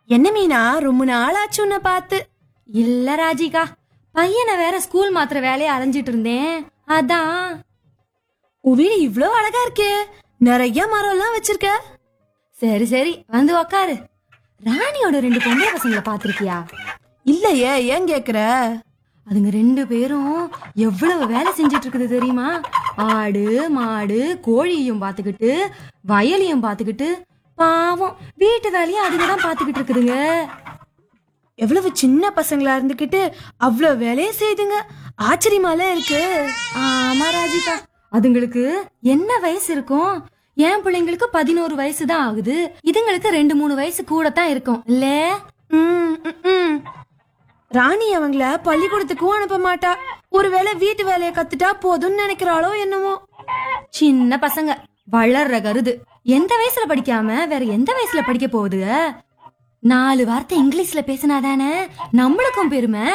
என்ன மீனா ரொம்ப நாள் ஆச்சு உன்னை பார்த்து இல்ல ராஜிகா பையனை வேற ஸ்கூல் மாத்திர வேலையை அலைஞ்சிட்டு இருந்தேன் அதான் உன் வீடு இவ்ளோ அழகா இருக்கே நிறைய மரம் எல்லாம் வச்சிருக்க சரி சரி வந்து உக்காரு ராணியோட ரெண்டு பொம்பளை பசங்களை பாத்திருக்கியா இல்லையே ஏன் கேக்குற அதுங்க ரெண்டு பேரும் எவ்வளவு வேலை செஞ்சிட்டு இருக்குது தெரியுமா ஆடு மாடு கோழியையும் பாத்துக்கிட்டு வயலையும் பாத்துக்கிட்டு பாவம் வீட்டு வேலையும் அதுங்க தான் பாத்துக்கிட்டு இருக்குதுங்க எவ்வளவு சின்ன பசங்களா இருந்துகிட்டு அவ்வளவு வேலையை செய்துங்க ஆச்சரியமால இருக்கு ஆமா ராஜிகா அதுங்களுக்கு என்ன வயசு இருக்கும் என் பிள்ளைங்களுக்கு பதினோரு வயசு தான் ஆகுது இதுங்களுக்கு ரெண்டு மூணு வயசு கூட தான் இருக்கும் இல்ல ம், ம், ம். ராணி அவங்கள பள்ளிக்கூடத்துக்கும் அனுப்ப மாட்டா ஒருவேளை வீட்டு வேலையை கத்துட்டா போதும்னு நினைக்கிறாளோ என்னமோ சின்ன பசங்க வளர்ற கருது எந்த வயசுல படிக்காம வேற எந்த வயசுல படிக்க போகுது நாலு வார்த்தை இங்கிலீஷ்ல பேசினாதானே நம்மளுக்கும் பெருமை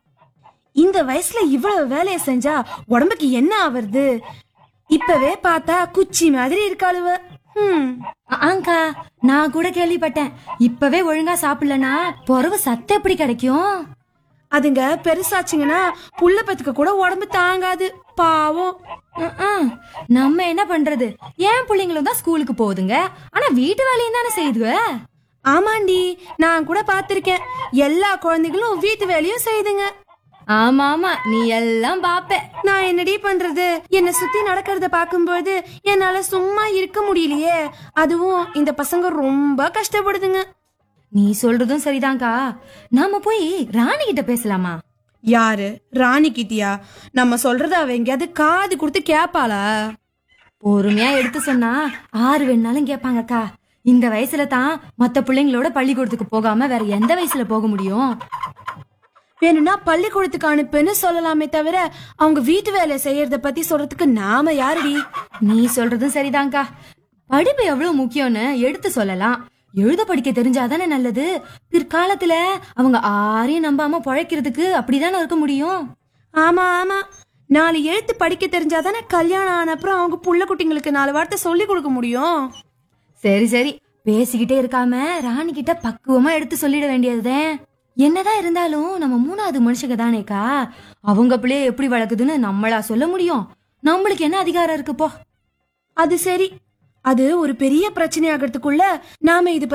இந்த வயசுல இவ்வளவு வேலையை செஞ்சா உடம்புக்கு என்ன ஆவறது இப்பவே பார்த்தா குச்சி மாதிரி இருக்காளுவ ம் ஆங்கா நான் கூட கேள்விப்பட்டேன் இப்பவே ஒழுங்கா சாப்பிடலனா பொறவு சத்து எப்படி கிடைக்கும் அதுங்க பெருசாச்சுங்கன்னா புள்ள பத்துக்க கூட உடம்பு தாங்காது பாவம் ம்ம். நம்ம என்ன பண்றது என் பிள்ளைங்களும் தான் ஸ்கூலுக்கு போகுதுங்க ஆனா வீட்டு வேலையும் தானே செய்யுதுவ ஆமாண்டி நான் கூட பாத்திருக்கேன் எல்லா குழந்தைகளும் வீட்டு வேலையும் செய்துங்க ஆமா ஆமா நீ எல்லாம் பாப்ப நான் என்னடி பண்றது என்னை சுத்தி நடக்கிறத பார்க்கும்போது என்னால சும்மா இருக்க முடியலையே அதுவும் இந்த பசங்க ரொம்ப கஷ்டப்படுதுங்க நீ சொல்றதும் சரிதான்க்கா நாம போய் ராணி கிட்ட பேசலாமா யாரு ராணி கிட்டியா நம்ம சொல்றத அவ எங்கேயாவது காது கொடுத்து கேப்பாளா பொறுமையா எடுத்து சொன்னா ஆறு வேணாலும் கேட்பாங்கக்கா இந்த வயசுல தான் மத்த பிள்ளைங்களோட பள்ளிக்கூடத்துக்கு போகாம வேற எந்த வயசுல போக முடியும் வேணும்னா பள்ளிக்கூடத்துக்கு அனுப்புன்னு சொல்லலாமே தவிர அவங்க வீட்டு வேலை செய்யறத பத்தி சொல்றதுக்கு நாம யாருடி நீ சொல்றதும் சரிதான்க்கா படிப்பு எவ்வளவு முக்கியம்னு எடுத்து சொல்லலாம் எழுத படிக்க தெரிஞ்சாதானே நல்லது பிற்காலத்துல அவங்க ஆரையும் நம்பாம பொழைக்கிறதுக்கு அப்படிதானே இருக்க முடியும் ஆமா ஆமா நாலு எழுத்து படிக்க தெரிஞ்சாதானே கல்யாணம் ஆன அப்புறம் அவங்க புள்ள குட்டிங்களுக்கு நாலு வார்த்தை சொல்லி கொடுக்க முடியும் சரி சரி பேசிக்கிட்டே இருக்காம ராணி கிட்ட பக்குவமா எடுத்து சொல்லிட வேண்டியதுதான் என்னதான் இருந்தாலும் நம்ம மூணாவது மனுஷங்க தானேக்கா அவங்க பிள்ளைய எப்படி வளர்க்குதுன்னு நம்மளா சொல்ல முடியும் நம்மளுக்கு என்ன அதிகாரம் இருக்கு போ அது சரி அது ஒரு பெரிய பிரச்சனை ஆகிறதுக்குள்ள நாம இது